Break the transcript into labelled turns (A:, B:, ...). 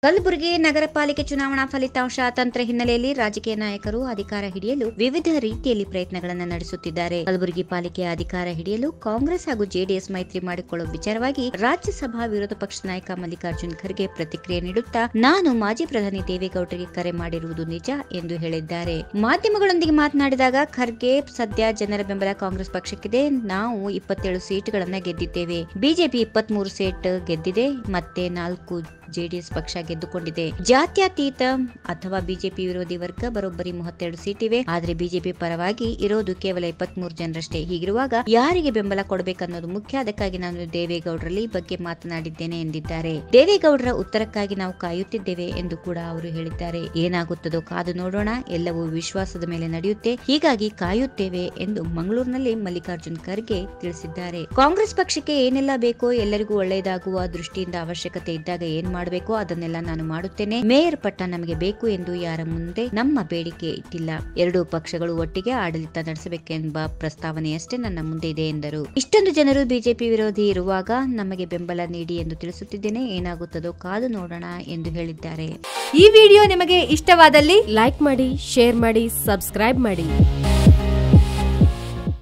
A: ಕಲಬುರಗಿ ನಗರ ಪಾಲಿಕೆ ಚುನಾವಣಾ ಫಲಿತಾಂಶ ತಂತ್ರ ಹಿನ್ನೆಲೆಯಲ್ಲಿ ರಾಜಕೀಯ ನಾಯಕರು ಅಧಿಕಾರ ಹಿಡಿಯಲು ವಿವಿಧ ರೀತಿಯಲ್ಲಿ ಪ್ರಯತ್ನಗಳನ್ನು ನಡೆಸುತ್ತಿದ್ದಾರೆ ಕಲಬುರಗಿ ಪಾಲಿಕೆಯ ಅಧಿಕಾರ ಹಿಡಿಯಲು ಕಾಂಗ್ರೆಸ್ ಹಾಗೂ ಜೆಡಿಎಸ್ ಮೈತ್ರಿ ಮಾಡಿಕೊಳ್ಳುವ ವಿಚಾರವಾಗಿ ರಾಜ್ಯಸಭಾ ವಿರೋಧ ಪಕ್ಷ ನಾಯಕ ಮಲ್ಲಿಕಾರ್ಜುನ್ ಖರ್ಗೆ ಪ್ರತಿಕ್ರಿಯೆ ನೀಡುತ್ತಾ ನಾನು ಮಾಜಿ ಪ್ರಧಾನಿ ದೇವೇಗೌಡರಿಗೆ ಕರೆ ಮಾಡಿರುವುದು ನಿಜ ಎಂದು ಹೇಳಿದ್ದಾರೆ ಮಾಧ್ಯಮಗಳೊಂದಿಗೆ ಮಾತನಾಡಿದಾಗ ಖರ್ಗೆ ಸದ್ಯ ಜನರ ಬೆಂಬಲ ಕಾಂಗ್ರೆಸ್ ಪಕ್ಷಕ್ಕಿದೆ ನಾವು ಇಪ್ಪತ್ತೇಳು ಸೀಟುಗಳನ್ನ ಗೆದ್ದಿದ್ದೇವೆ ಬಿಜೆಪಿ ಇಪ್ಪತ್ಮೂರು ಸೀಟ್ ಗೆದ್ದಿದೆ ಮತ್ತೆ ನಾಲ್ಕು ಜೆಡಿಎಸ್ ಪಕ್ಷ ಗೆದ್ದುಕೊಂಡಿದೆ ಜಾತ್ಯತೀತ ಅಥವಾ ಬಿಜೆಪಿ ವಿರೋಧಿ ವರ್ಗ ಬರೋಬ್ಬರಿ ಮೂವತ್ತೆರಡು ಸೀಟ್ ಇವೆ ಆದ್ರೆ ಬಿಜೆಪಿ ಪರವಾಗಿ ಇರೋದು ಕೇವಲ ಇಪ್ಪತ್ಮೂರು ಜನರಷ್ಟೇ ಹೀಗಿರುವಾಗ ಯಾರಿಗೆ ಬೆಂಬಲ ಕೊಡಬೇಕನ್ನೋದು ಮುಖ್ಯ ಅದಕ್ಕಾಗಿ ನಾನು ದೇವೇಗೌಡರಲ್ಲಿ ಈ ಬಗ್ಗೆ ಮಾತನಾಡಿದ್ದೇನೆ ಎಂದಿದ್ದಾರೆ ದೇವೇಗೌಡರ ಉತ್ತರಕ್ಕಾಗಿ ನಾವು ಕಾಯುತ್ತಿದ್ದೇವೆ ಎಂದು ಕೂಡ ಅವರು ಹೇಳಿದ್ದಾರೆ ಏನಾಗುತ್ತದೋ ಕಾದು ನೋಡೋಣ ಎಲ್ಲವೂ ವಿಶ್ವಾಸದ ಮೇಲೆ ನಡೆಯುತ್ತೆ ಹೀಗಾಗಿ ಕಾಯುತ್ತೇವೆ ಎಂದು ಮಂಗಳೂರಿನಲ್ಲಿ ಮಲ್ಲಿಕಾರ್ಜುನ್ ಖರ್ಗೆ ತಿಳಿಸಿದ್ದಾರೆ ಕಾಂಗ್ರೆಸ್ ಪಕ್ಷಕ್ಕೆ ಏನೆಲ್ಲ ಬೇಕೋ ಎಲ್ಲರಿಗೂ ಒಳ್ಳೆಯದಾಗುವ ದೃಷ್ಟಿಯಿಂದ ಅವಶ್ಯಕತೆ ಇದ್ದಾಗ ಏನ್ ಮಾಡಬೇಕೋ ಅದನ್ನೆಲ್ಲ ನಾನು ಮಾಡುತ್ತೇನೆ ಮೇಯರ್ ಪಟ್ಟ ನಮಗೆ ಬೇಕು ಎಂದು ಯಾರ ಮುಂದೆ ನಮ್ಮ ಬೇಡಿಕೆ ಇಟ್ಟಿಲ್ಲ ಎರಡೂ ಪಕ್ಷಗಳು ಒಟ್ಟಿಗೆ ಆಡಳಿತ ನಡೆಸಬೇಕೆಂಬ ಪ್ರಸ್ತಾವನೆಯಷ್ಟೇ ನನ್ನ ಮುಂದೆ ಇದೆ ಎಂದರು ಇಷ್ಟೊಂದು ಜನರು ಬಿಜೆಪಿ ವಿರೋಧಿ ಇರುವಾಗ ನಮಗೆ ಬೆಂಬಲ ನೀಡಿ ಎಂದು ತಿಳಿಸುತ್ತಿದ್ದೇನೆ ಏನಾಗುತ್ತದೋ ಕಾದು ನೋಡೋಣ ಎಂದು ಹೇಳಿದ್ದಾರೆ
B: ಈ ವಿಡಿಯೋ ನಿಮಗೆ ಇಷ್ಟವಾದಲ್ಲಿ ಲೈಕ್ ಮಾಡಿ ಶೇರ್ ಮಾಡಿ ಸಬ್ಸ್ಕ್ರೈಬ್ ಮಾಡಿ